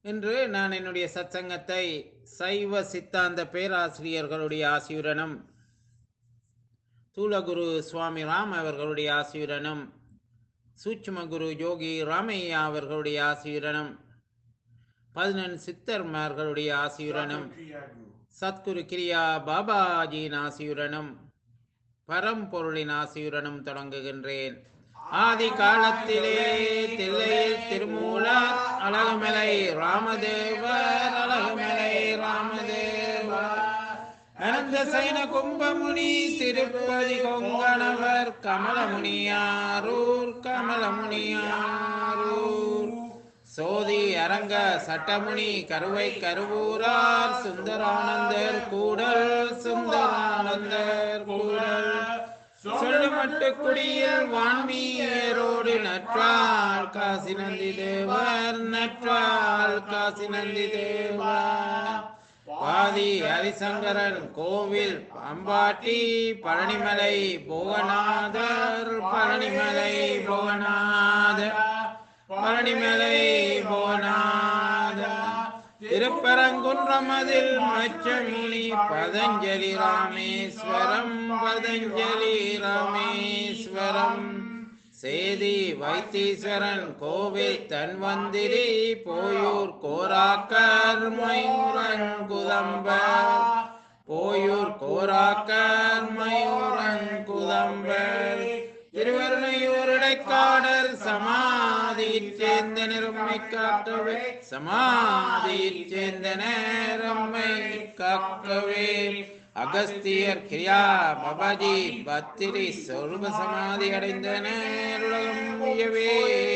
இன்று நான் என்னுடைய சத்சங்கத்தை சைவ சித்தாந்த பேராசிரியர்களுடைய ஆசியுடனும் தூலகுரு சுவாமி ராம் அவர்களுடைய ஆசியுடனும் சூட்சும குரு யோகி ராமையா அவர்களுடைய ஆசியுடனும் பதினெண் சித்தர்மார்களுடைய ஆசியுடனும் சத்குரு கிரியா பாபாஜியின் ஆசியுடனும் பரம்பொருளின் ஆசியுடனும் தொடங்குகின்றேன் ஆதி காலத்திலே தில்லையில் திருமூலர் அழகுமலை ராமதேவர் அழகுமலை ராமதேவர் அனந்த சைன கும்பமுனி திருப்பதி கொங்கணவர் கமலமுனியாரூர் கமலமுனியாரூர் சோதி அரங்க சட்டமுனி கருவை கருவூரார் சுந்தரானந்தர் கூடல் சுந்தரானந்தர் கூடல் சொல்லமட்டு குடியில் வான்மீரோடு நற்றால் காசி நந்தி தேவர் நற்றால் காசி நந்தி தேவர் பாதி ஹரிசங்கரன் கோவில் அம்பாட்டி பழனிமலை புவனாதர் பழனிமலை புவனாதர் பழனிமலை புவனாதர் திருப்பரங்குன்றமதில் மச்சமுனி பதஞ்சலி ராமேஸ்வரம் பதஞ்சலி ராமேஸ்வரம் சேதி வைத்தீஸ்வரன் கோவில் தன்வந்திரி போயூர் கோராக்கர் மயூரன் குதம்பர் போயூர் கோராக்கர் மயூரன் குதம்பர் திருவருணையூருடைக்காடர் சமாதியில் சேர்ந்த நிறம்மை காக்கவே சமாதியில் சேர்ந்த நேரம்மை காக்கவே அகஸ்தியர் கிரியா பபாஜி பத்திரி சொருப சமாதி அடைந்த நேருலகம் உயவே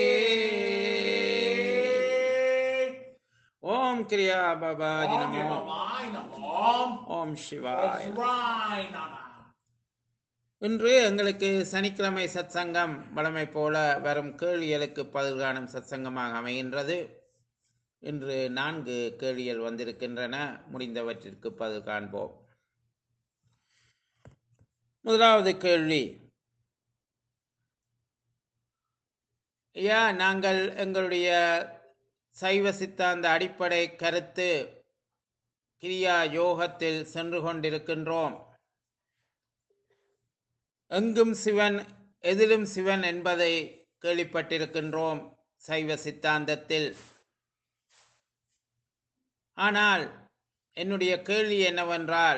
ஓம் கிரியா பாபாஜி நமோ ஓம் சிவாய் இன்று எங்களுக்கு சனிக்கிழமை சத்சங்கம் வழமை போல வரும் கேள்விகளுக்கு பதில் காணும் சத்சங்கமாக அமைகின்றது இன்று நான்கு கேள்விகள் வந்திருக்கின்றன முடிந்தவற்றிற்கு பதில் காண்போம் முதலாவது கேள்வி ஐயா நாங்கள் எங்களுடைய சைவ சித்தாந்த அடிப்படை கருத்து கிரியா யோகத்தில் சென்று கொண்டிருக்கின்றோம் எங்கும் சிவன் எதிலும் சிவன் என்பதை கேள்விப்பட்டிருக்கின்றோம் சைவ சித்தாந்தத்தில் ஆனால் என்னுடைய கேள்வி என்னவென்றால்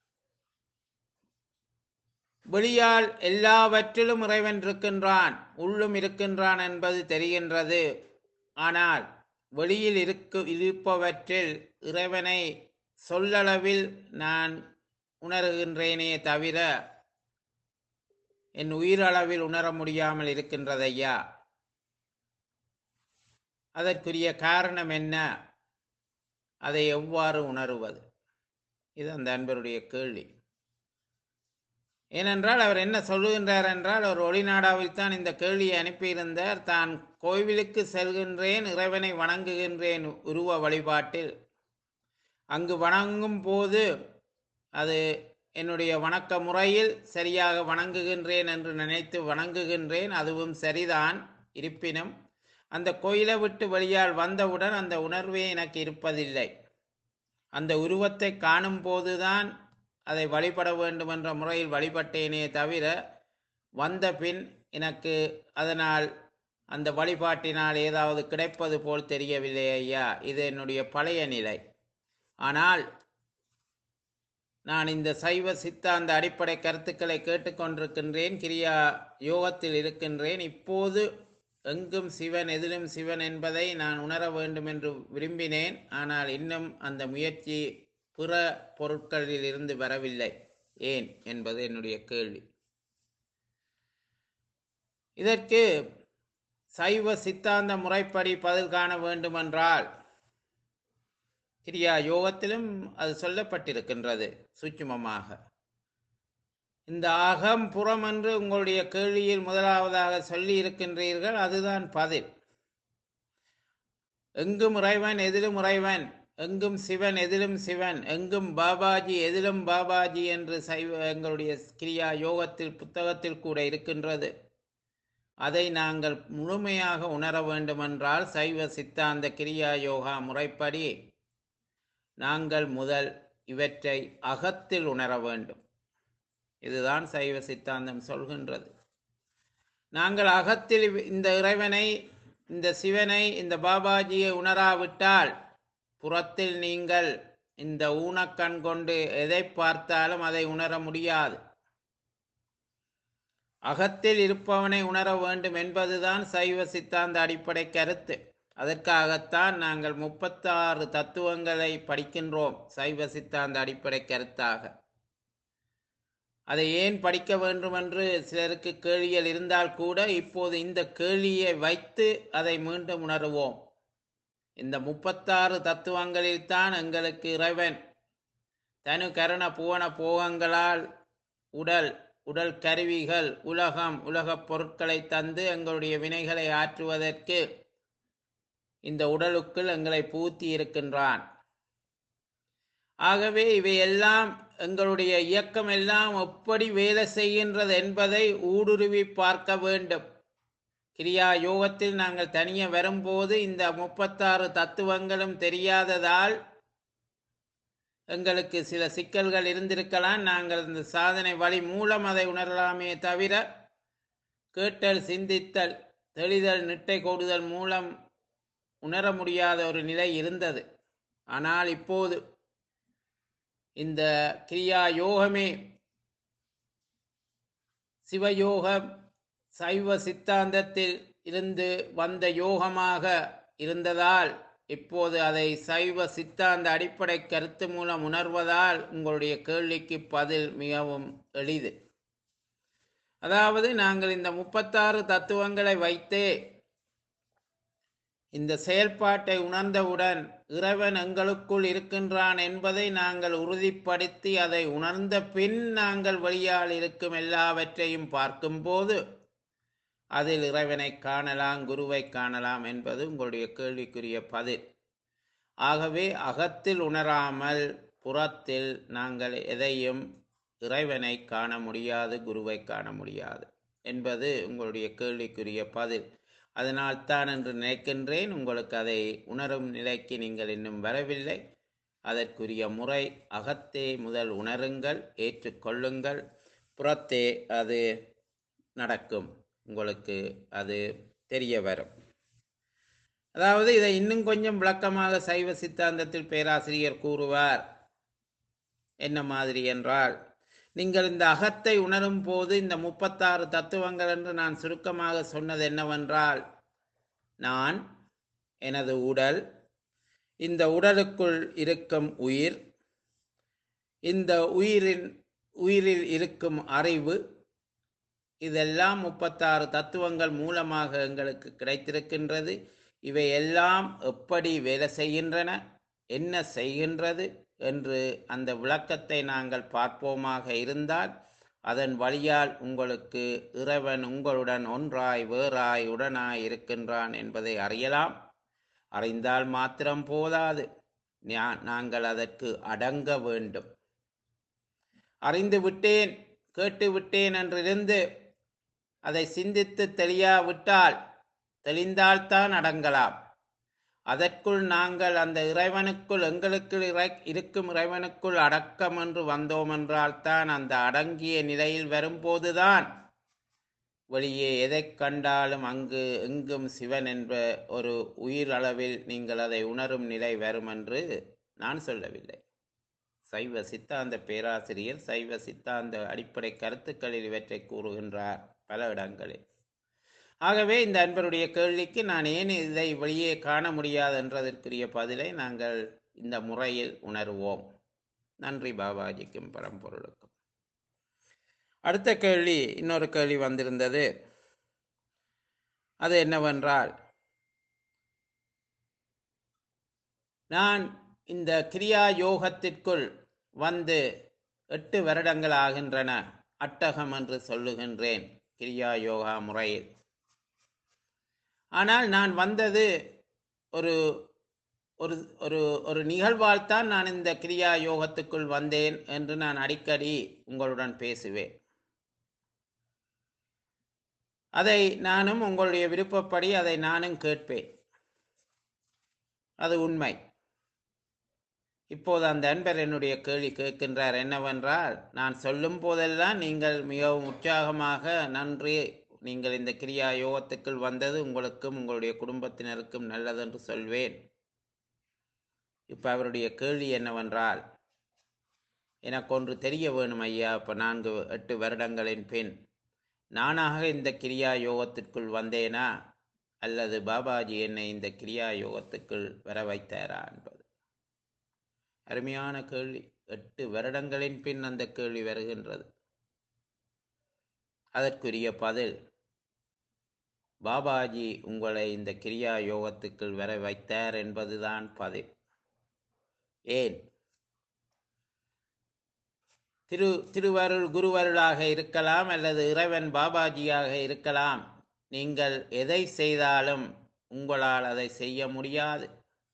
வெளியால் எல்லாவற்றிலும் இறைவன் இருக்கின்றான் உள்ளும் இருக்கின்றான் என்பது தெரிகின்றது ஆனால் வெளியில் இருக்கு இருப்பவற்றில் இறைவனை சொல்லளவில் நான் உணர்கின்றேனே தவிர என் உயிரளவில் உணர முடியாமல் இருக்கின்றதையா அதற்குரிய காரணம் என்ன அதை எவ்வாறு உணருவது இது அந்த அன்பருடைய கேள்வி ஏனென்றால் அவர் என்ன சொல்லுகின்றார் என்றால் ஒரு ஒளிநாடாவில் தான் இந்த கேள்வியை அனுப்பியிருந்தார் தான் கோவிலுக்கு செல்கின்றேன் இறைவனை வணங்குகின்றேன் உருவ வழிபாட்டில் அங்கு வணங்கும் போது அது என்னுடைய வணக்க முறையில் சரியாக வணங்குகின்றேன் என்று நினைத்து வணங்குகின்றேன் அதுவும் சரிதான் இருப்பினும் அந்த கோயிலை விட்டு வெளியால் வந்தவுடன் அந்த உணர்வே எனக்கு இருப்பதில்லை அந்த உருவத்தை காணும் போதுதான் அதை வழிபட வேண்டும் என்ற முறையில் வழிபட்டேனே தவிர வந்த பின் எனக்கு அதனால் அந்த வழிபாட்டினால் ஏதாவது கிடைப்பது போல் தெரியவில்லை ஐயா இது என்னுடைய பழைய நிலை ஆனால் நான் இந்த சைவ சித்தாந்த அடிப்படை கருத்துக்களை கேட்டுக்கொண்டிருக்கின்றேன் கிரியா யோகத்தில் இருக்கின்றேன் இப்போது எங்கும் சிவன் எதிலும் சிவன் என்பதை நான் உணர வேண்டும் என்று விரும்பினேன் ஆனால் இன்னும் அந்த முயற்சி பிற பொருட்களில் இருந்து வரவில்லை ஏன் என்பது என்னுடைய கேள்வி இதற்கு சைவ சித்தாந்த முறைப்படி பதில் காண வேண்டுமென்றால் கிரியா யோகத்திலும் அது சொல்லப்பட்டிருக்கின்றது சூட்சுமமாக இந்த அகம் புறம் என்று உங்களுடைய கேள்வியில் முதலாவதாக சொல்லி இருக்கின்றீர்கள் அதுதான் பதில் எங்கும் இறைவன் எதிலும் இறைவன் எங்கும் சிவன் எதிலும் சிவன் எங்கும் பாபாஜி எதிலும் பாபாஜி என்று சைவ எங்களுடைய கிரியா யோகத்தில் புத்தகத்தில் கூட இருக்கின்றது அதை நாங்கள் முழுமையாக உணர வேண்டுமென்றால் சைவ சித்தாந்த கிரியா யோகா முறைப்படி நாங்கள் முதல் இவற்றை அகத்தில் உணர வேண்டும் இதுதான் சைவ சித்தாந்தம் சொல்கின்றது நாங்கள் அகத்தில் இந்த இறைவனை இந்த சிவனை இந்த பாபாஜியை உணராவிட்டால் புறத்தில் நீங்கள் இந்த ஊனக்கண் கொண்டு எதை பார்த்தாலும் அதை உணர முடியாது அகத்தில் இருப்பவனை உணர வேண்டும் என்பதுதான் சைவ சித்தாந்த அடிப்படை கருத்து அதற்காகத்தான் நாங்கள் முப்பத்தாறு தத்துவங்களை படிக்கின்றோம் சைவ சித்தாந்த அடிப்படை கருத்தாக அதை ஏன் படிக்க வேண்டும் என்று சிலருக்கு கேள்விகள் இருந்தால் கூட இப்போது இந்த கேள்வியை வைத்து அதை மீண்டும் உணருவோம் இந்த முப்பத்தாறு தத்துவங்களில் தான் எங்களுக்கு இறைவன் தனு கரண புவன போகங்களால் உடல் உடல் கருவிகள் உலகம் உலகப் பொருட்களை தந்து எங்களுடைய வினைகளை ஆற்றுவதற்கு இந்த உடலுக்குள் எங்களை பூத்தி இருக்கின்றான் ஆகவே இவையெல்லாம் எங்களுடைய இயக்கம் எல்லாம் எப்படி வேலை செய்கின்றது என்பதை ஊடுருவி பார்க்க வேண்டும் கிரியா யோகத்தில் நாங்கள் தனியே வரும்போது இந்த முப்பத்தாறு தத்துவங்களும் தெரியாததால் எங்களுக்கு சில சிக்கல்கள் இருந்திருக்கலாம் நாங்கள் இந்த சாதனை வழி மூலம் அதை உணரலாமே தவிர கேட்டல் சிந்தித்தல் தெளிதல் நிட்டை கோடுதல் மூலம் உணர முடியாத ஒரு நிலை இருந்தது ஆனால் இப்போது இந்த கிரியா யோகமே சிவயோகம் சைவ சித்தாந்தத்தில் இருந்து வந்த யோகமாக இருந்ததால் இப்போது அதை சைவ சித்தாந்த அடிப்படை கருத்து மூலம் உணர்வதால் உங்களுடைய கேள்விக்கு பதில் மிகவும் எளிது அதாவது நாங்கள் இந்த முப்பத்தாறு தத்துவங்களை வைத்தே இந்த செயல்பாட்டை உணர்ந்தவுடன் இறைவன் எங்களுக்குள் இருக்கின்றான் என்பதை நாங்கள் உறுதிப்படுத்தி அதை உணர்ந்த பின் நாங்கள் வெளியால் இருக்கும் எல்லாவற்றையும் பார்க்கும்போது அதில் இறைவனை காணலாம் குருவை காணலாம் என்பது உங்களுடைய கேள்விக்குரிய பதில் ஆகவே அகத்தில் உணராமல் புறத்தில் நாங்கள் எதையும் இறைவனை காண முடியாது குருவை காண முடியாது என்பது உங்களுடைய கேள்விக்குரிய பதில் அதனால் தான் என்று நினைக்கின்றேன் உங்களுக்கு அதை உணரும் நிலைக்கு நீங்கள் இன்னும் வரவில்லை அதற்குரிய முறை அகத்தே முதல் உணருங்கள் ஏற்றுக்கொள்ளுங்கள் புறத்தே அது நடக்கும் உங்களுக்கு அது தெரிய வரும் அதாவது இதை இன்னும் கொஞ்சம் விளக்கமாக சைவ சித்தாந்தத்தில் பேராசிரியர் கூறுவார் என்ன மாதிரி என்றால் நீங்கள் இந்த அகத்தை உணரும் போது இந்த முப்பத்தாறு தத்துவங்கள் என்று நான் சுருக்கமாக சொன்னது என்னவென்றால் நான் எனது உடல் இந்த உடலுக்குள் இருக்கும் உயிர் இந்த உயிரின் உயிரில் இருக்கும் அறிவு இதெல்லாம் முப்பத்தாறு தத்துவங்கள் மூலமாக எங்களுக்கு கிடைத்திருக்கின்றது இவை எல்லாம் எப்படி வேலை செய்கின்றன என்ன செய்கின்றது என்று அந்த விளக்கத்தை நாங்கள் பார்ப்போமாக இருந்தால் அதன் வழியால் உங்களுக்கு இறைவன் உங்களுடன் ஒன்றாய் வேறாய் உடனாய் இருக்கின்றான் என்பதை அறியலாம் அறிந்தால் மாத்திரம் போதாது நாங்கள் அதற்கு அடங்க வேண்டும் அறிந்து விட்டேன் கேட்டு விட்டேன் என்றிருந்து அதை சிந்தித்து தெளியாவிட்டால் தெளிந்தால்தான் அடங்கலாம் அதற்குள் நாங்கள் அந்த இறைவனுக்குள் எங்களுக்கு இறை இருக்கும் இறைவனுக்குள் அடக்கம் என்று வந்தோம் என்றால் தான் அந்த அடங்கிய நிலையில் வரும்போதுதான் வெளியே எதை கண்டாலும் அங்கு எங்கும் சிவன் என்ற ஒரு உயிர் அளவில் நீங்கள் அதை உணரும் நிலை வரும் என்று நான் சொல்லவில்லை சைவ சித்தாந்த பேராசிரியர் சைவ சித்தாந்த அடிப்படை கருத்துக்களில் இவற்றை கூறுகின்றார் பல இடங்களில் ஆகவே இந்த அன்பருடைய கேள்விக்கு நான் ஏன் இதை வெளியே காண முடியாது என்றதற்குரிய பதிலை நாங்கள் இந்த முறையில் உணர்வோம் நன்றி பாபாஜிக்கும் பரம்பொருளுக்கும் அடுத்த கேள்வி இன்னொரு கேள்வி வந்திருந்தது அது என்னவென்றால் நான் இந்த கிரியா யோகத்திற்குள் வந்து எட்டு வருடங்கள் ஆகின்றன அட்டகம் என்று சொல்லுகின்றேன் கிரியா யோகா முறையில் ஆனால் நான் வந்தது ஒரு ஒரு ஒரு ஒரு நிகழ்வால் தான் நான் இந்த கிரியா யோகத்துக்குள் வந்தேன் என்று நான் அடிக்கடி உங்களுடன் பேசுவேன் அதை நானும் உங்களுடைய விருப்பப்படி அதை நானும் கேட்பேன் அது உண்மை இப்போது அந்த அன்பர் என்னுடைய கேள்வி கேட்கின்றார் என்னவென்றால் நான் சொல்லும் போதெல்லாம் நீங்கள் மிகவும் உற்சாகமாக நன்றி நீங்கள் இந்த கிரியா யோகத்துக்குள் வந்தது உங்களுக்கும் உங்களுடைய குடும்பத்தினருக்கும் நல்லதென்று சொல்வேன் இப்போ அவருடைய கேள்வி என்னவென்றால் எனக்கு ஒன்று தெரிய வேணும் ஐயா இப்போ நான்கு எட்டு வருடங்களின் பின் நானாக இந்த கிரியா யோகத்திற்குள் வந்தேனா அல்லது பாபாஜி என்னை இந்த கிரியா யோகத்துக்குள் வர வைத்தாரா என்பது அருமையான கேள்வி எட்டு வருடங்களின் பின் அந்த கேள்வி வருகின்றது அதற்குரிய பதில் பாபாஜி உங்களை இந்த கிரியா யோகத்துக்குள் வர வைத்தார் என்பதுதான் பதில் ஏன் திரு திருவருள் குருவருளாக இருக்கலாம் அல்லது இறைவன் பாபாஜியாக இருக்கலாம் நீங்கள் எதை செய்தாலும் உங்களால் அதை செய்ய முடியாது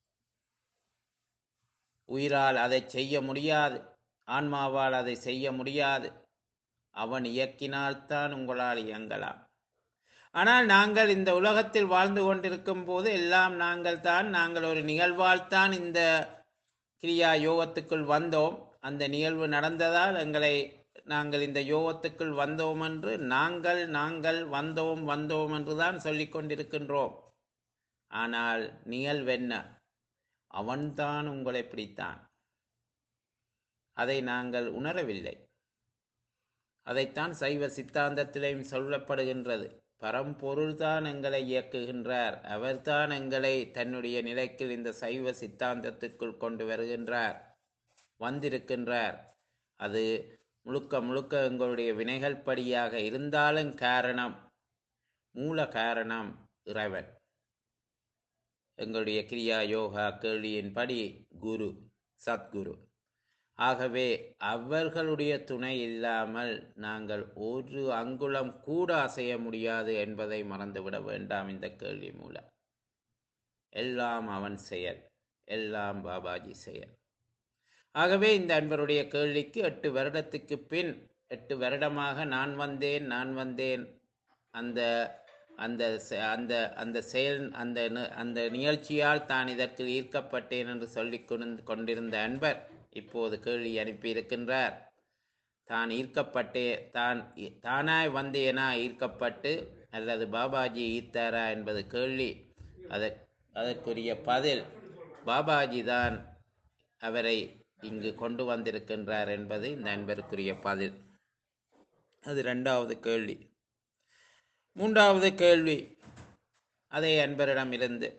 உயிரால் அதை செய்ய முடியாது ஆன்மாவால் அதை செய்ய முடியாது அவன் இயக்கினால்தான் உங்களால் இயங்கலாம் ஆனால் நாங்கள் இந்த உலகத்தில் வாழ்ந்து கொண்டிருக்கும் போது எல்லாம் நாங்கள் தான் நாங்கள் ஒரு நிகழ்வால் தான் இந்த கிரியா யோகத்துக்குள் வந்தோம் அந்த நிகழ்வு நடந்ததால் எங்களை நாங்கள் இந்த யோகத்துக்குள் வந்தோம் என்று நாங்கள் நாங்கள் வந்தோம் வந்தோம் என்று தான் சொல்லிக் கொண்டிருக்கின்றோம் ஆனால் நிகழ்வென்ன அவன்தான் உங்களை பிடித்தான் அதை நாங்கள் உணரவில்லை அதைத்தான் சைவ சித்தாந்தத்திலேயும் சொல்லப்படுகின்றது பரம்பொருள்தான் எங்களை இயக்குகின்றார் அவர்தான் எங்களை தன்னுடைய நிலைக்கு இந்த சைவ சித்தாந்தத்துக்குள் கொண்டு வருகின்றார் வந்திருக்கின்றார் அது முழுக்க முழுக்க எங்களுடைய வினைகள் படியாக இருந்தாலும் காரணம் மூல காரணம் இறைவன் எங்களுடைய கிரியா யோகா கேள்வியின்படி குரு சத்குரு ஆகவே அவர்களுடைய துணை இல்லாமல் நாங்கள் ஒரு அங்குலம் கூட அசைய முடியாது என்பதை மறந்துவிட வேண்டாம் இந்த கேள்வி மூலம் எல்லாம் அவன் செயல் எல்லாம் பாபாஜி செயல் ஆகவே இந்த அன்பருடைய கேள்விக்கு எட்டு வருடத்துக்கு பின் எட்டு வருடமாக நான் வந்தேன் நான் வந்தேன் அந்த அந்த செ- அந்த அந்த செயல் அந்த நி- அந்த நிகழ்ச்சியால் தான் இதற்கு ஈர்க்கப்பட்டேன் என்று சொல்லிக் கொண்டு- கொண்டிருந்த அன்பர் இப்போது கேள்வி அனுப்பியிருக்கின்றார் தான் ஈர்க்கப்பட்டே தான் இ- தானாய் வந்தேனா ஈர்க்கப்பட்டு அல்லது பாபாஜி ஈர்த்தாரா என்பது கேள்வி அதற் அதற்குரிய பதில் பாபாஜி தான் அவரை இங்கு கொண்டு வந்திருக்கின்றார் என்பது இந்த அன்பருக்குரிய பதில் அது இரண்டாவது கேள்வி மூன்றாவது கேள்வி அதே அன்பரிடமிருந்து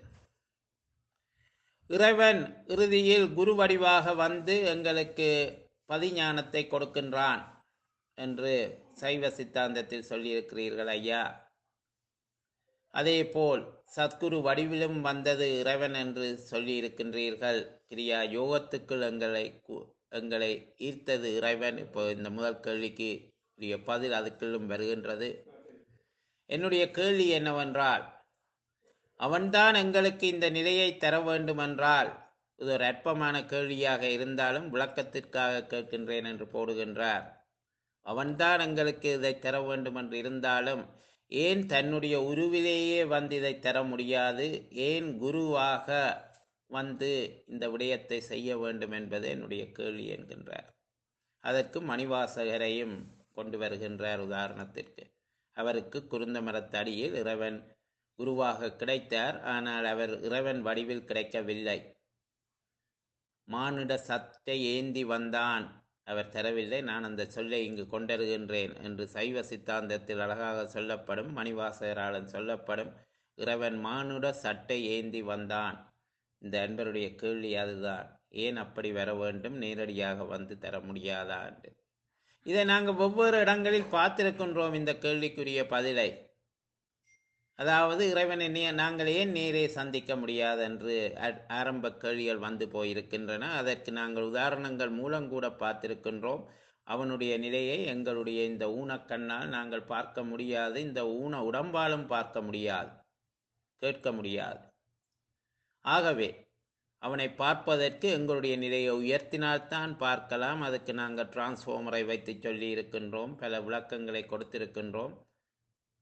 இறைவன் இறுதியில் குரு வடிவாக வந்து எங்களுக்கு பதிஞானத்தை கொடுக்கின்றான் என்று சைவ சித்தாந்தத்தில் சொல்லியிருக்கிறீர்கள் ஐயா அதேபோல் சத்குரு வடிவிலும் வந்தது இறைவன் என்று சொல்லியிருக்கின்றீர்கள் கிரியா யோகத்துக்குள் எங்களை கு- எங்களை ஈர்த்தது இறைவன் இப்போ இந்த முதல் கேள்விக்கு உரிய பதில் அதுக்குள்ளும் வருகின்றது என்னுடைய கேள்வி என்னவென்றால் அவன்தான் எங்களுக்கு இந்த நிலையை தர வேண்டுமென்றால் இது ஒரு அற்பமான கேள்வியாக இருந்தாலும் விளக்கத்திற்காக கேட்கின்றேன் என்று போடுகின்றார் அவன்தான் எங்களுக்கு இதை தர வேண்டும் என்று இருந்தாலும் ஏன் தன்னுடைய உருவிலேயே வந்து இதை தர முடியாது ஏன் குருவாக வந்து இந்த விடயத்தை செய்ய வேண்டும் என்பது என்னுடைய கேள்வி என்கின்றார் அதற்கு மணிவாசகரையும் கொண்டு வருகின்றார் உதாரணத்திற்கு அவருக்கு குருந்த மரத்தடியில் இறைவன் குருவாக கிடைத்தார் ஆனால் அவர் இறைவன் வடிவில் கிடைக்கவில்லை மானிட சத்தை ஏந்தி வந்தான் அவர் தரவில்லை நான் அந்த சொல்லை இங்கு கொண்டருகின்றேன் என்று சைவ சித்தாந்தத்தில் அழகாக சொல்லப்படும் மணிவாசகராளன் சொல்லப்படும் இறைவன் மானுட சட்டை ஏந்தி வந்தான் இந்த அன்பருடைய கேள்வி அதுதான் ஏன் அப்படி வர வேண்டும் நேரடியாக வந்து தர முடியாதா என்று இதை நாங்கள் ஒவ்வொரு இடங்களில் பார்த்திருக்கின்றோம் இந்த கேள்விக்குரிய பதிலை அதாவது இறைவனை நே- நாங்கள் ஏன் நேரே சந்திக்க முடியாது என்று ஆ- ஆரம்ப கேள்விகள் வந்து போயிருக்கின்றன அதற்கு நாங்கள் உதாரணங்கள் மூலம் கூட பார்த்திருக்கின்றோம் அவனுடைய நிலையை எங்களுடைய இந்த ஊனக்கண்ணால் நாங்கள் பார்க்க முடியாது இந்த ஊன உடம்பாலும் பார்க்க முடியாது கேட்க முடியாது ஆகவே அவனை பார்ப்பதற்கு எங்களுடைய நிலையை உயர்த்தினால்தான் பார்க்கலாம் அதுக்கு நாங்கள் டிரான்ஸ்ஃபார்மரை வைத்து சொல்லி இருக்கின்றோம் பல விளக்கங்களை கொடுத்திருக்கின்றோம்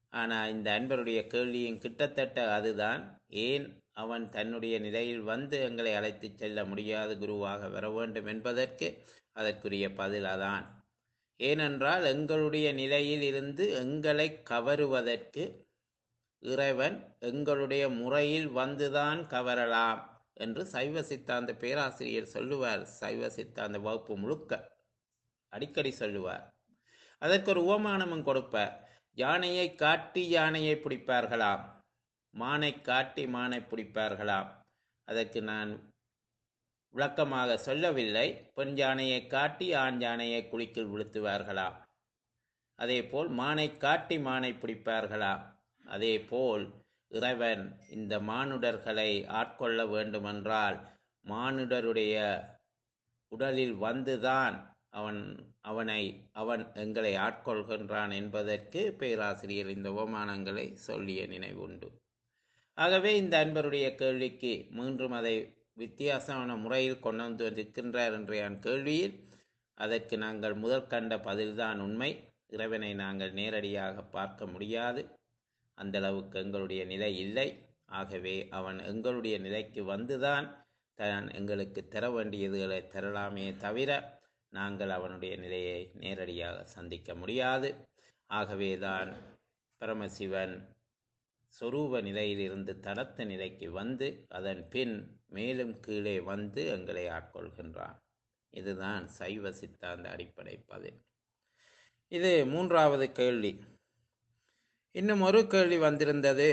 ஆனால் இந்த அன்பருடைய கேள்வியும் கிட்டத்தட்ட அதுதான் ஏன் அவன் தன்னுடைய நிலையில் வந்து எங்களை அழைத்துச் செல்ல முடியாது குருவாக வர வேண்டும் என்பதற்கு அதற்குரிய பதில் அதான் ஏனென்றால் எங்களுடைய நிலையில் இருந்து எங்களை கவருவதற்கு இறைவன் எங்களுடைய முறையில் வந்துதான் கவரலாம் என்று சைவ சித்தாந்த பேராசிரியர் சொல்லுவார் சைவ சித்தாந்த வகுப்பு முழுக்க அடிக்கடி சொல்லுவார் அதற்கு ஒரு உவமானமும் கொடுப்பார் யானையை காட்டி யானையை பிடிப்பார்களாம் மானை காட்டி மானை பிடிப்பார்களாம் அதற்கு நான் விளக்கமாக சொல்லவில்லை பெண் யானையை காட்டி ஆண் யானையை குழிக்குள் விழுத்துவார்களாம் அதேபோல் மானை காட்டி மானை பிடிப்பார்களாம் அதேபோல் இறைவன் இந்த மானுடர்களை ஆட்கொள்ள வேண்டுமென்றால் மானுடருடைய உடலில் வந்துதான் அவன் அவனை அவன் எங்களை ஆட்கொள்கின்றான் என்பதற்கு பேராசிரியர் இந்த உபமானங்களை சொல்லிய நினைவுண்டு ஆகவே இந்த அன்பருடைய கேள்விக்கு மீண்டும் அதை வித்தியாசமான முறையில் கொண்டு வந்து இருக்கின்றார் என்ற என் கேள்வியில் அதற்கு நாங்கள் முதல் கண்ட பதில்தான் உண்மை இறைவனை நாங்கள் நேரடியாக பார்க்க முடியாது அந்த அளவுக்கு எங்களுடைய நிலை இல்லை ஆகவே அவன் எங்களுடைய நிலைக்கு வந்துதான் தான் எங்களுக்கு தர வேண்டியதுகளை தரலாமே தவிர நாங்கள் அவனுடைய நிலையை நேரடியாக சந்திக்க முடியாது ஆகவேதான் பரமசிவன் சொரூப நிலையிலிருந்து தடத்த நிலைக்கு வந்து அதன் பின் மேலும் கீழே வந்து எங்களை ஆட்கொள்கின்றான் இதுதான் சைவ சித்தாந்த அடிப்படை பதில் இது மூன்றாவது கேள்வி இன்னும் ஒரு கேள்வி வந்திருந்தது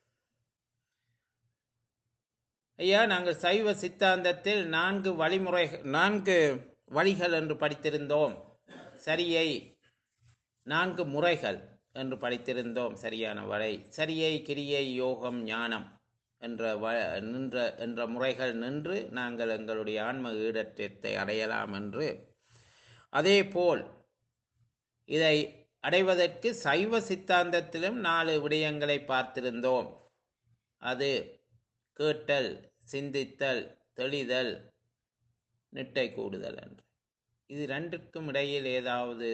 ஐயா நாங்கள் சைவ சித்தாந்தத்தில் நான்கு வழிமுறை நான்கு வழிகள் என்று படித்திருந்தோம் சரியை நான்கு முறைகள் என்று படித்திருந்தோம் சரியான வழி சரியை கிரியை யோகம் ஞானம் என்ற வ நின்ற என்ற முறைகள் நின்று நாங்கள் எங்களுடைய ஆன்ம ஈடற்றத்தை அடையலாம் என்று அதேபோல் இதை அடைவதற்கு சைவ சித்தாந்தத்திலும் நாலு விடயங்களை பார்த்திருந்தோம் அது கேட்டல் சிந்தித்தல் தெளிதல் நிட்டை கூடுதல் என்று இது ரெண்டுக்கும் இடையில் ஏதாவது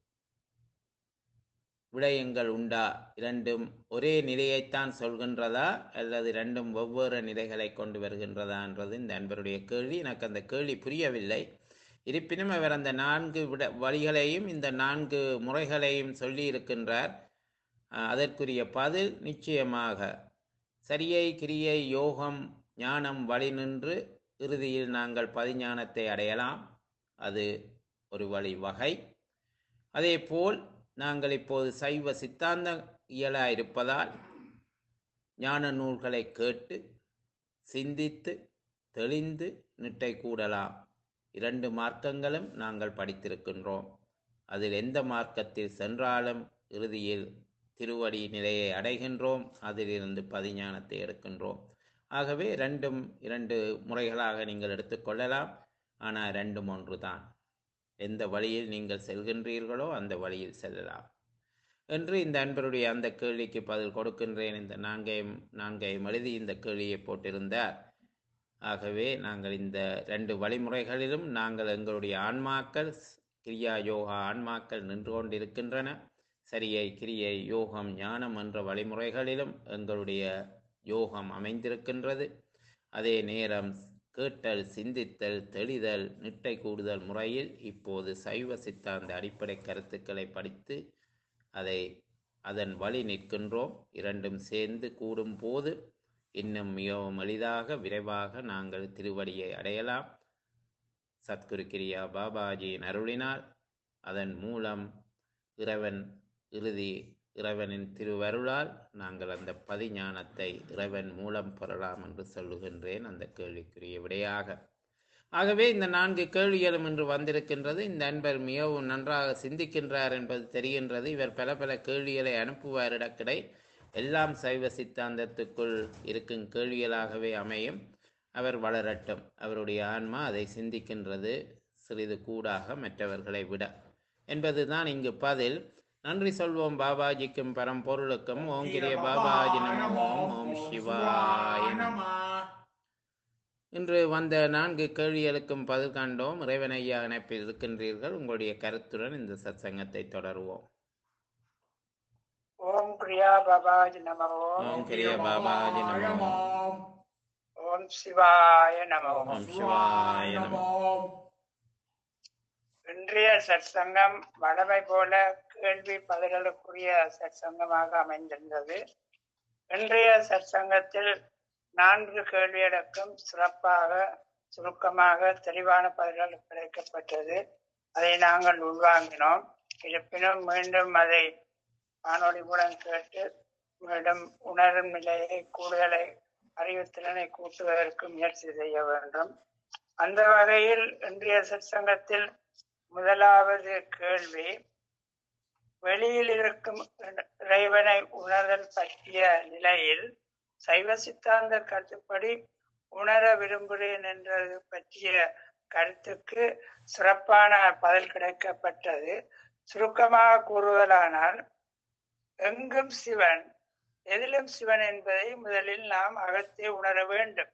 விடயங்கள் உண்டா இரண்டும் ஒரே நிலையைத்தான் சொல்கின்றதா அல்லது ரெண்டும் வெவ்வேறு நிலைகளை கொண்டு வருகின்றதா என்றது இந்த அன்பருடைய கேள்வி எனக்கு அந்த கேள்வி புரியவில்லை இருப்பினும் அவர் அந்த நான்கு விட வழிகளையும் இந்த நான்கு முறைகளையும் சொல்லி இருக்கின்றார் அஹ், அதற்குரிய பதில் நிச்சயமாக சரியை கிரியை யோகம் ஞானம் வழி நின்று இறுதியில் நாங்கள் பதிஞானத்தை அடையலாம் அது ஒரு வழி வகை அதேபோல் நாங்கள் இப்போது சைவ சித்தாந்த இயலா இருப்பதால் ஞான நூல்களை கேட்டு சிந்தித்து தெளிந்து நிட்டை கூடலாம் இரண்டு மார்க்கங்களும் நாங்கள் படித்திருக்கின்றோம் அதில் எந்த மார்க்கத்தில் சென்றாலும் இறுதியில் திருவடி நிலையை அடைகின்றோம் அதிலிருந்து பதிஞானத்தை எடுக்கின்றோம் ஆகவே ரெண்டும் இரண்டு முறைகளாக நீங்கள் எடுத்துக்கொள்ளலாம் ஆனால் ரெண்டும் ஒன்றுதான் எந்த வழியில் நீங்கள் செல்கின்றீர்களோ அந்த வழியில் செல்லலாம் என்று இந்த அன்பருடைய அந்த கேள்விக்கு பதில் கொடுக்கின்றேன் இந்த நான்கையும் நான்கையும் எழுதி இந்த கேள்வியை போட்டிருந்தார் ஆகவே நாங்கள் இந்த ரெண்டு வழிமுறைகளிலும் நாங்கள் எங்களுடைய ஆன்மாக்கள் கிரியா யோகா ஆன்மாக்கள் நின்று கொண்டிருக்கின்றன சரியை கிரியை யோகம் ஞானம் என்ற வழிமுறைகளிலும் எங்களுடைய யோகம் அமைந்திருக்கின்றது அதே நேரம் கேட்டல் சிந்தித்தல் தெளிதல் நிட்டை கூடுதல் முறையில் இப்போது சைவ சித்தாந்த அடிப்படை கருத்துக்களை படித்து அதை அதன் வழி நிற்கின்றோம் இரண்டும் சேர்ந்து கூடும் போது இன்னும் மிகவும் எளிதாக விரைவாக நாங்கள் திருவடியை அடையலாம் சத்குரு கிரியா பாபாஜியின் அருளினால் அதன் மூலம் இறைவன் இறுதி இறைவனின் திருவருளால் நாங்கள் அந்த பதிஞானத்தை இறைவன் மூலம் பெறலாம் என்று சொல்லுகின்றேன் அந்த கேள்விக்குரிய விடையாக ஆகவே இந்த நான்கு கேள்விகளும் இன்று வந்திருக்கின்றது இந்த அன்பர் மிகவும் நன்றாக சிந்திக்கின்றார் என்பது தெரிகின்றது இவர் பல பல கேள்விகளை அனுப்புவார் இடக்கிடை எல்லாம் சைவ சித்தாந்தத்துக்குள் இருக்கும் கேள்விகளாகவே அமையும் அவர் வளரட்டும் அவருடைய ஆன்மா அதை சிந்திக்கின்றது சிறிது கூடாக மற்றவர்களை விட என்பதுதான் இங்கு பதில் நன்றி சொல்வோம் பாபாஜிக்கும் பரம்பொருளுக்கும் ஓம் கிரிய பாபாஜி நமோ ஓம் சிவாய நம இன்று வந்த நான்கு கேள்விகளுக்கும் பதில் கண்டோம் இறைவனையா இணைப்பில் இருக்கின்றீர்கள் உங்களுடைய கருத்துடன் இந்த சத்சங்கத்தை தொடருவோம் ஓம் கிரியா பாபாஜி நம ஓம் ஓம் கிரிய பாபாஜி நமோ ஓம் சிவாய நம ஓம் சிவாய நமோ இன்றைய சற்சங்கம் வடமை போல கேள்வி பதில்களுக்குரிய சற்சங்கமாக அமைந்திருந்தது இன்றைய சற்சங்கத்தில் நான்கு கேள்வியடக்கம் சிறப்பாக சுருக்கமாக தெளிவான பதில்கள் கிடைக்கப்பட்டது அதை நாங்கள் உள்வாங்கினோம் இருப்பினும் மீண்டும் அதை வானொலி மூலம் கேட்டு மீண்டும் உணரும் நிலையை கூடுதலை அறிவுத்திறனை கூட்டுவதற்கு முயற்சி செய்ய வேண்டும் அந்த வகையில் இன்றைய சற்சங்கத்தில் முதலாவது கேள்வி வெளியில் இருக்கும் இறைவனை உணர்தல் பற்றிய நிலையில் சைவ சித்தாந்த கருத்துப்படி உணர விரும்புகிறேன் என்றது பற்றிய கருத்துக்கு சிறப்பான பதில் கிடைக்கப்பட்டது சுருக்கமாக கூறுவதானால் எங்கும் சிவன் எதிலும் சிவன் என்பதை முதலில் நாம் அகத்தே உணர வேண்டும்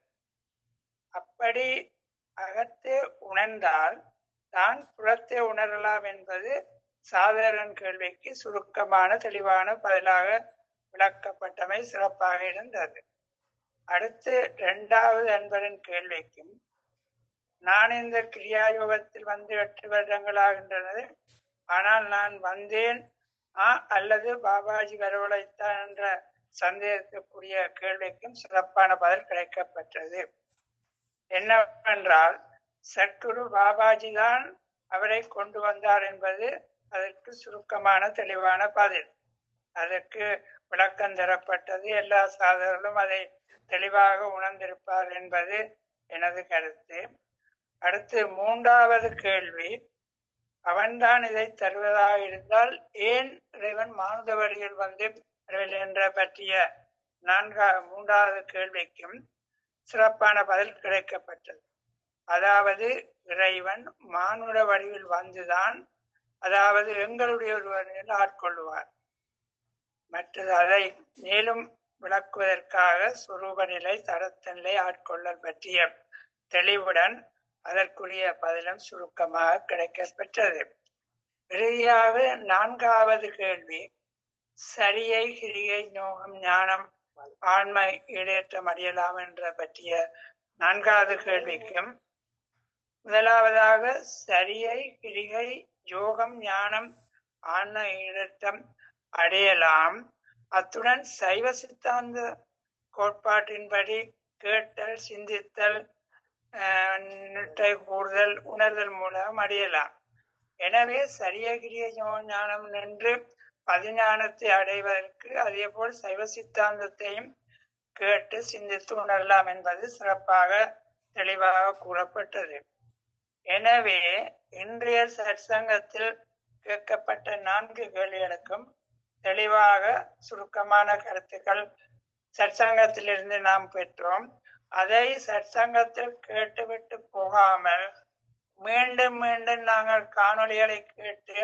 அப்படி அகத்தே உணர்ந்தால் தான் புறத்தே உணரலாம் என்பது சாதாரண கேள்விக்கு சுருக்கமான தெளிவான பதிலாக விளக்கப்பட்டமை சிறப்பாக இருந்தது அடுத்து இரண்டாவது அன்பரின் கேள்விக்கும் நான் இந்த கிரியா யோகத்தில் வந்து எட்டு வருடங்களாகின்றது ஆனால் நான் வந்தேன் ஆ அல்லது பாபாஜி வரவழைத்தான் என்ற சந்தேகத்துக்குரிய கேள்விக்கும் சிறப்பான பதில் கிடைக்கப்பட்டது என்னவென்றால் சத்குரு பாபாஜி தான் அவரை கொண்டு வந்தார் என்பது அதற்கு சுருக்கமான தெளிவான பதில் அதற்கு விளக்கம் தரப்பட்டது எல்லா சாதகர்களும் அதை தெளிவாக உணர்ந்திருப்பார் என்பது எனது கருத்து அடுத்து மூன்றாவது கேள்வி அவன்தான் இதை தருவதாக இருந்தால் ஏன் இறைவன் மானுட வழியில் வந்து வரவில்லை என்ற பற்றிய நான்கா மூன்றாவது கேள்விக்கும் சிறப்பான பதில் கிடைக்கப்பட்டது அதாவது இறைவன் மானுட வடிவில் வந்துதான் அதாவது எங்களுடைய ஒருவரில் ஆட்கொள்ளுவார் மற்றது அதை மேலும் விளக்குவதற்காக சுரூப நிலை தரத்த நிலை ஆட்கொள்ளல் பற்றிய தெளிவுடன் அதற்குரிய பதிலும் சுருக்கமாக கிடைக்கப்பெற்றது இறுதியாக நான்காவது கேள்வி சரியை கிரியை நோகம் ஞானம் ஆண்மை ஈடேற்றம் அடையலாம் என்ற பற்றிய நான்காவது கேள்விக்கும் முதலாவதாக சரியை கிரிகை யோகம் ஞானம் ஆன்ம ஈடேற்றம் அடையலாம் அத்துடன் சைவ சித்தாந்த கோட்பாட்டின்படி கேட்டல் சிந்தித்தல் நிட்டை கூறுதல் உணர்தல் மூலம் அடையலாம் எனவே சரியகிரிய ஞானம் நின்று பதிஞானத்தை அடைவதற்கு அதே போல் சைவ சித்தாந்தத்தையும் கேட்டு சிந்தித்து உணரலாம் என்பது சிறப்பாக தெளிவாக கூறப்பட்டது எனவே இன்றைய சற்சங்கத்தில் கேட்கப்பட்ட நான்கு கேள்விகளுக்கும் தெளிவாக சுருக்கமான கருத்துக்கள் சற்சங்கத்திலிருந்து நாம் பெற்றோம் அதை சற்சங்கத்தில் கேட்டுவிட்டு போகாமல் மீண்டும் மீண்டும் நாங்கள் காணொளிகளை கேட்டு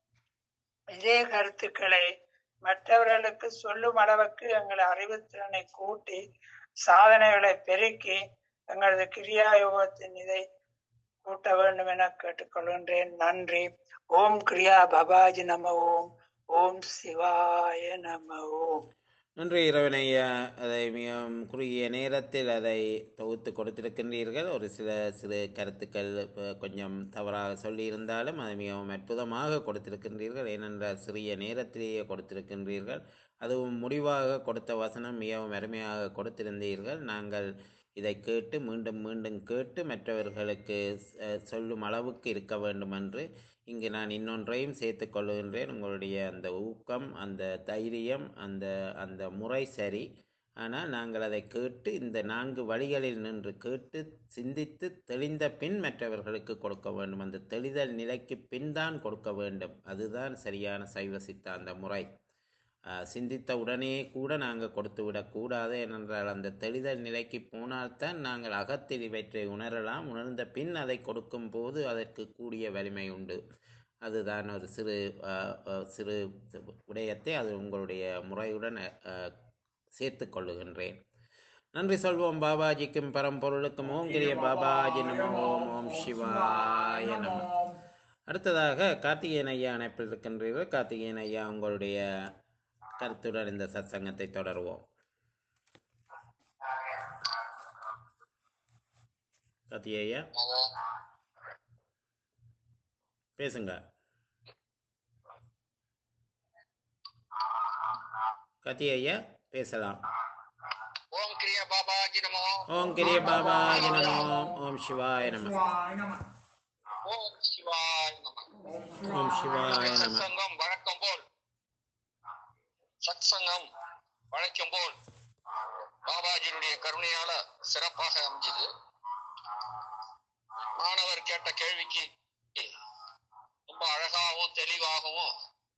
இதே கருத்துக்களை மற்றவர்களுக்கு சொல்லும் அளவுக்கு எங்கள் அறிவுத்திறனை கூட்டி சாதனைகளை பெருக்கி எங்களது கிரியா யோகத்தின் இதை கூட்ட வேண்டும் என கேட்டுக்கொள்கின்றேன் நன்றி ஓம் கிரியா பபாஜி நம ஓம் ஓம் சிவாய நம ஓம் நன்றி இரவனையா அதை மிகவும் குறுகிய நேரத்தில் அதை தொகுத்து கொடுத்திருக்கின்றீர்கள் ஒரு சில சிறு கருத்துக்கள் அஹ், கொஞ்சம் தவறாக சொல்லியிருந்தாலும் அதை மிகவும் அற்புதமாக கொடுத்திருக்கின்றீர்கள் ஏனென்றால் சிறிய நேரத்திலேயே கொடுத்திருக்கின்றீர்கள் அதுவும் முடிவாக கொடுத்த வசனம் மிகவும் அருமையாக கொடுத்திருந்தீர்கள் நாங்கள் இதை கேட்டு மீண்டும் மீண்டும் கேட்டு மற்றவர்களுக்கு அஹ், சொல்லும் அளவுக்கு இருக்க வேண்டும் என்று இங்கு நான் இன்னொன்றையும் சேர்த்து கொள்கின்றேன் உங்களுடைய அந்த ஊக்கம் அந்த தைரியம் அந்த அந்த முறை சரி ஆனால் நாங்கள் அதை கேட்டு இந்த நான்கு வழிகளில் நின்று கேட்டு சிந்தித்து தெளிந்த பின் மற்றவர்களுக்கு கொடுக்க வேண்டும் அந்த தெளிதல் நிலைக்கு பின் தான் கொடுக்க வேண்டும் அதுதான் சரியான சைவ சித்தாந்த முறை ஆஹ் சிந்தித்த உடனே கூட நாங்கள் கொடுத்து விடக்கூடாது ஏனென்றால் அந்த தெளிதல் நிலைக்கு போனால்தான் நாங்கள் அகத்தில் இவற்றை உணரலாம் உணர்ந்த பின் அதை கொடுக்கும் போது அதற்கு கூடிய வலிமை உண்டு அதுதான் ஒரு சிறு ஆஹ், ஆஹ், சிறு விடயத்தை அது உங்களுடைய முறையுடன் ஆஹ், சேர்த்து கொள்ளுகின்றேன் நன்றி சொல்வோம் பாபாஜிக்கும் பரம்பொருளுக்கும் ஓம் கிரிய பாபாஜி நம ஓம் ஓம் சிவாய நம அடுத்ததாக கார்த்திகேயன் ஐயா அணைப்பில் இருக்கின்றீர்கள் கார்த்திகேயன் ஐயா உங்களுடைய கருத்துடன் இந்த சத்சங்கத்தை தொடருவோம் கத்தியையா பேசுங்க கத்தியையா பேசலாம் ஓம் கிரியா பாபாஜி நமோ ஓம் கிரிய பாபாஜி நமோ ஓம் சிவாய நம சிவாய நம ஓம் சிவாய் நம ஓம் சிவாய நம சத்சங்கம் வழக்கம் போல் சத்சங்கம் வழக்கம் போல் பாபாஜியுடைய கருணையால சிறப்பாக அமைஞ்சது மாணவர் கேட்ட கேள்விக்கு ரொம்ப அழகாகவும் தெளிவாகவும்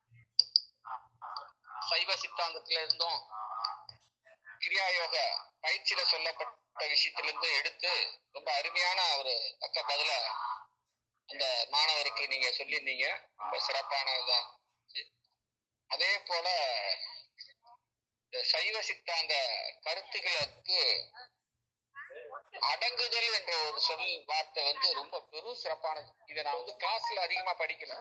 சைவ சித்தாந்தத்தில இருந்தும் கிரியா யோக பயிற்சியில சொல்லப்பட்ட விஷயத்திலிருந்து எடுத்து ரொம்ப அருமையான ஒரு பக்க பதில அந்த மாணவருக்கு நீங்க சொல்லியிருந்தீங்க ரொம்ப சிறப்பான இதா இருந்துச்சு. அதே போல இந்த சைவ சித்தாந்த கருத்துக்களுக்கு அடங்குதல் என்ற ஒரு சொல் வார்த்தை வந்து ரொம்ப பெரும் சிறப்பானது இதை நான் வந்து கிளாஸ்ல அதிகமா படிக்கல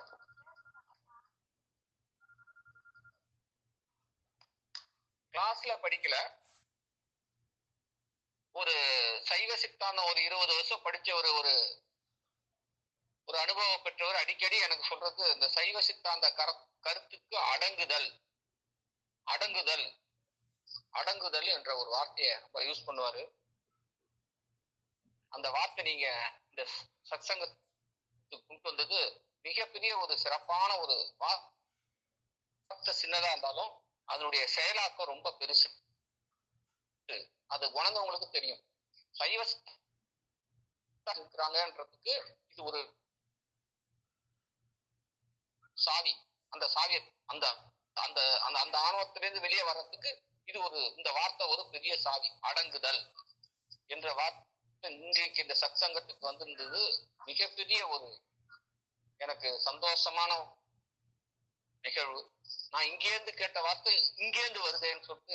கிளாஸ்ல படிக்கல ஒரு சைவ சித்தாந்தம் ஒரு இருபது வருஷம் படிச்ச ஒரு ஒரு ஒரு அனுபவம் பெற்றவர் அடிக்கடி எனக்கு சொல்றது இந்த சைவ சித்தாந்த கர கருத்துக்கு அடங்குதல் அடங்குதல் அடங்குதல் என்ற ஒரு வார்த்தையை ரொம்ப யூஸ் பண்ணுவாரு அந்த வார்த்தை நீங்க இந்த சத்சங்கத்துக்கு கொண்டு வந்தது மிகப்பெரிய ஒரு சிறப்பான ஒரு வார்த்தை சின்னதா இருந்தாலும் அதனுடைய செயலாக்கம் ரொம்ப பெருசு அது உணர்ந்தவங்களுக்கு தெரியும் சைவ சித்தாந்தம் இருக்கிறாங்கன்றதுக்கு இது ஒரு சாவி அந்த சாவிய அந்த அந்த அந்த அந்த ஆணவத்திலிருந்து வெளியே வர்றதுக்கு இது ஒரு இந்த வார்த்தை ஒரு பெரிய சாவி அடங்குதல் என்ற வார்த்தை இன்றைக்கு இந்த சத்சங்கத்துக்கு வந்திருந்தது மிகப்பெரிய ஒரு எனக்கு சந்தோஷமான நிகழ்வு நான் இங்கேருந்து கேட்ட வார்த்தை இங்கேருந்து வருதேன்னு சொல்லிட்டு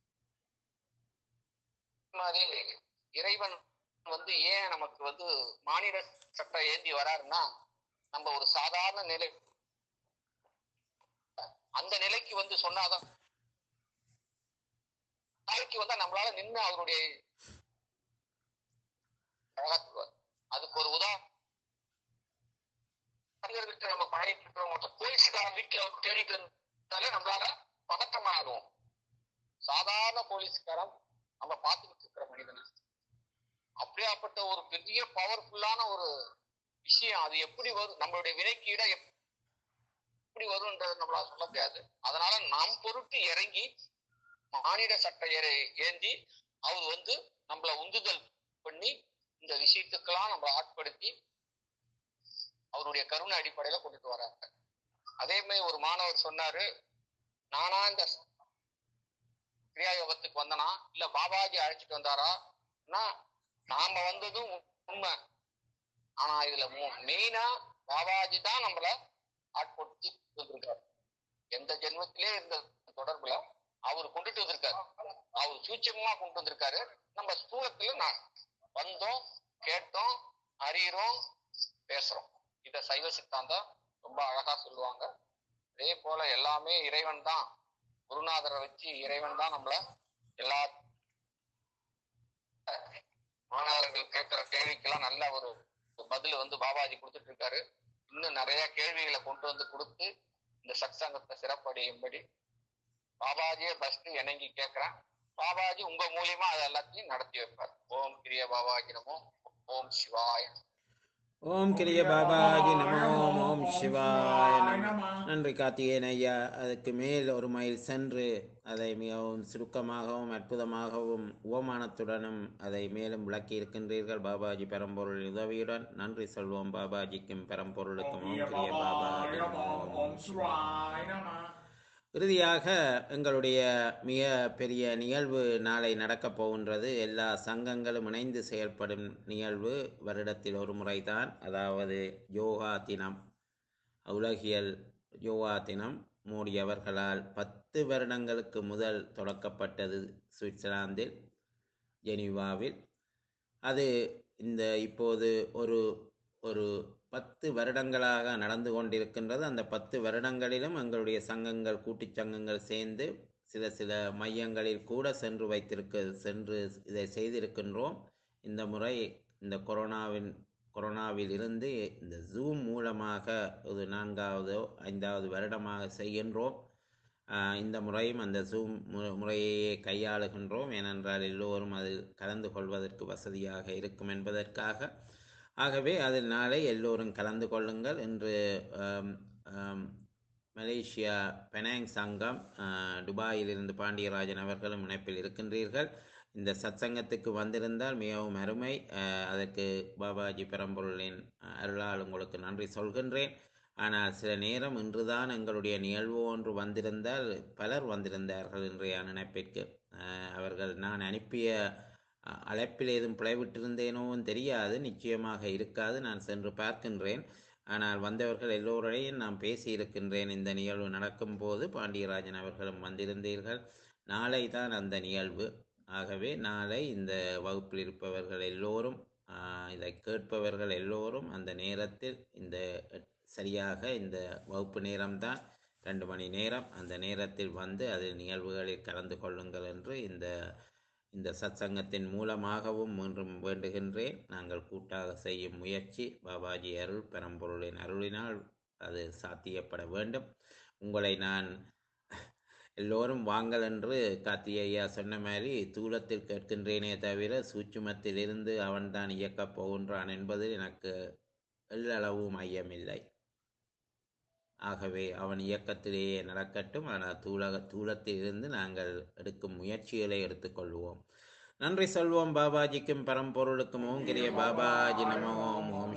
மாதிரி இறைவன் வந்து ஏன் நமக்கு வந்து மாநில சட்டம் ஏந்தி வராருன்னா நம்ம ஒரு சாதாரண நிலை அந்த நிலைக்கு வந்து சொன்னாதான் நாளைக்கு வந்தா நம்மளால நின்று அவருடைய அழகாக்குவார் அதுக்கு ஒரு உதாரணம் மனிதர்கிட்ட நம்ம பழகிட்டு இருக்கிறோம் போலீஸ்காரன் வீட்டுல தேடிட்டு இருந்தாலே நம்மளால பதட்டமாகும் சாதாரண போலீஸ்காரன் நம்ம பார்த்துக்கிட்டு இருக்கிற மனிதன் அப்படியாப்பட்ட ஒரு பெரிய பவர்ஃபுல்லான ஒரு விஷயம் அது எப்படி வரும் நம்மளுடைய வினைக்கீட எப்படி வரும்ன்றது நம்மளால சொல்ல முடியாது அதனால நம் பொருட்டு இறங்கி மானிட சட்ட ஏற- ஏந்தி அவர் வந்து நம்மள உந்துதல் பண்ணி இந்த விஷயத்துக்கெல்லாம் நம்மளை ஆட்படுத்தி அவருடைய கருணை அடிப்படையில கொண்டுட்டு வராங்க அதே மாதிரி ஒரு மாணவர் சொன்னாரு நானா இந்த கிரியா யோகத்துக்கு வந்தனா இல்ல பாபாஜி அழைச்சிட்டு வந்தாரா நாம வந்ததும் உண்மை ஆனா இதுல மெயினா பாபாஜி தான் நம்மள ஆட்படுத்தி வந்திருக்காரு எந்த ஜென்மத்திலே இருந்த தொடர்புல அவர் கொண்டுட்டு வந்திருக்காரு அவர் சூட்சமா கொண்டு வந்திருக்காரு நம்ம ஸ்தூலத்துல நான் வந்தோம் கேட்டோம் அறியறோம் பேசுறோம் இத சைவ சித்தாந்தம் ரொம்ப அழகா சொல்லுவாங்க அதே போல எல்லாமே இறைவன் தான் குருநாதரை வச்சு இறைவன் தான் நம்மள எல்லா மாணவர்கள் கேட்கிற கேள்விக்கெல்லாம் நல்ல ஒரு பதில் வந்து பாபாஜி கொடுத்துட்டு இருக்காரு இன்னும் நிறைய கேள்விகளை கொண்டு வந்து கொடுத்து இந்த சத்சங்கத்தை சிறப்படையும்படி பாபாஜியை ஃபர்ஸ்ட் இணங்கி கேட்கிறேன் பாபாஜி உங்க மூலியமா அது எல்லாத்தையும் நடத்தி வைப்பார் ஓம் கிரிய பாபாஜி நமோ ஓம் சிவாய நமோ. ஓம் கிரிய பாபாஜி நமோ ஓம் சிவாய நம நன்றி கார்த்திகேயன் ஐயா அதுக்கு மேல் ஒரு மைல் சென்று அதை மிகவும் சுருக்கமாகவும் அற்புதமாகவும் உவமானத்துடனும் அதை மேலும் விளக்கி இருக்கின்றீர்கள் பாபாஜி பெரம்பொருள் உதவியுடன் நன்றி சொல்வோம் பாபாஜிக்கும் பெரம்பொருளுக்கும் ஓம் கிரிய பாபாஜி நமோ ஓம் சிவாய சிவாய நம இறுதியாக எங்களுடைய மிக பெரிய நிகழ்வு நாளை நடக்கப் போகின்றது எல்லா சங்கங்களும் இணைந்து செயல்படும் நிகழ்வு வருடத்தில் ஒரு முறைதான் அதாவது யோகா தினம் உலகியல் யோகா தினம் மோடி அவர்களால் பத்து வருடங்களுக்கு முதல் தொடக்கப்பட்டது சுவிட்சர்லாந்தில் ஜெனீவாவில் அது இந்த இப்போது ஒரு ஒரு பத்து வருடங்களாக நடந்து கொண்டிருக்கின்றது அந்த பத்து வருடங்களிலும் எங்களுடைய சங்கங்கள் கூட்டுச் சங்கங்கள் சேர்ந்து சில சில மையங்களில் கூட சென்று வைத்திருக்க சென்று இதை செய்திருக்கின்றோம் இந்த முறை இந்த கொரோனாவின் கொரோனாவில் இருந்து இந்த ஜூம் மூலமாக ஒரு நான்காவது ஐந்தாவது வருடமாக செய்கின்றோம் ஆஹ் இந்த முறையும் அந்த ஜூம் மு- முறையையே கையாளுகின்றோம் ஏனென்றால் எல்லோரும் அதில் கலந்து கொள்வதற்கு வசதியாக இருக்கும் என்பதற்காக ஆகவே அதில் நாளை எல்லோரும் கலந்து கொள்ளுங்கள் இன்று ஆம், ஆம், மலேசியா பெனாங் சங்கம் ஆஹ், துபாயிலிருந்து பாண்டியராஜன் அவர்களும் இணைப்பில் இருக்கின்றீர்கள் இந்த சத்சங்கத்துக்கு வந்திருந்தால் மிகவும் அருமை ஆஹ், அதற்கு பாபாஜி பெரம்பொருளின் ஆஹ், அருளால் உங்களுக்கு நன்றி சொல்கின்றேன் ஆனால் சில நேரம் இன்றுதான் எங்களுடைய நிகழ்வு ஒன்று வந்திருந்தால் பலர் வந்திருந்தார்கள் இன்றைய நினைப்பிற்கு ஆஹ், அவர்கள் நான் அனுப்பிய அஹ், அழைப்பில் ஏதும் பிழைவிட்டிருந்தேனோவும் தெரியாது நிச்சயமாக இருக்காது நான் சென்று பார்க்கின்றேன் ஆனால் வந்தவர்கள் எல்லோரையும் நான் பேசியிருக்கின்றேன் இந்த நிகழ்வு நடக்கும்போது பாண்டியராஜன் அவர்களும் வந்திருந்தீர்கள் நாளை தான் அந்த நிகழ்வு ஆகவே நாளை இந்த வகுப்பில் இருப்பவர்கள் எல்லோரும் ஆஹ், இதை கேட்பவர்கள் எல்லோரும் அந்த நேரத்தில் இந்த சரியாக இந்த வகுப்பு நேரம்தான் ரெண்டு மணி நேரம் அந்த நேரத்தில் வந்து அதில் நிகழ்வுகளில் கலந்து கொள்ளுங்கள் என்று இந்த இந்த சத்சங்கத்தின் மூலமாகவும் மீண்டும் வேண்டுகின்றேன் நாங்கள் கூட்டாக செய்யும் முயற்சி பாபாஜி அருள் பெரம்பொருளின் அருளினால் அது சாத்தியப்பட வேண்டும் உங்களை நான் எல்லோரும் வாங்கள் என்று கார்த்திகை ஐயா சொன்ன மாதிரி தூலத்தில் கேட்கின்றேனே தவிர சூட்சுமத்தில் இருந்து அவன்தான் இயக்கப் போகின்றான் என்பதில் எனக்கு எல்லளவும் ஐயமில்லை ஆகவே அவன் இயக்கத்திலேயே நடக்கட்டும் ஆனால் தூளக தூளத்தில் இருந்து நாங்கள் எடுக்கும் முயற்சிகளை எடுத்துக்கொள்வோம் நன்றி சொல்வோம் பாபாஜிக்கும் பரம்பொருளுக்கும் ஓம் கிரிய பாபாஜி நம ஓம் ஓம்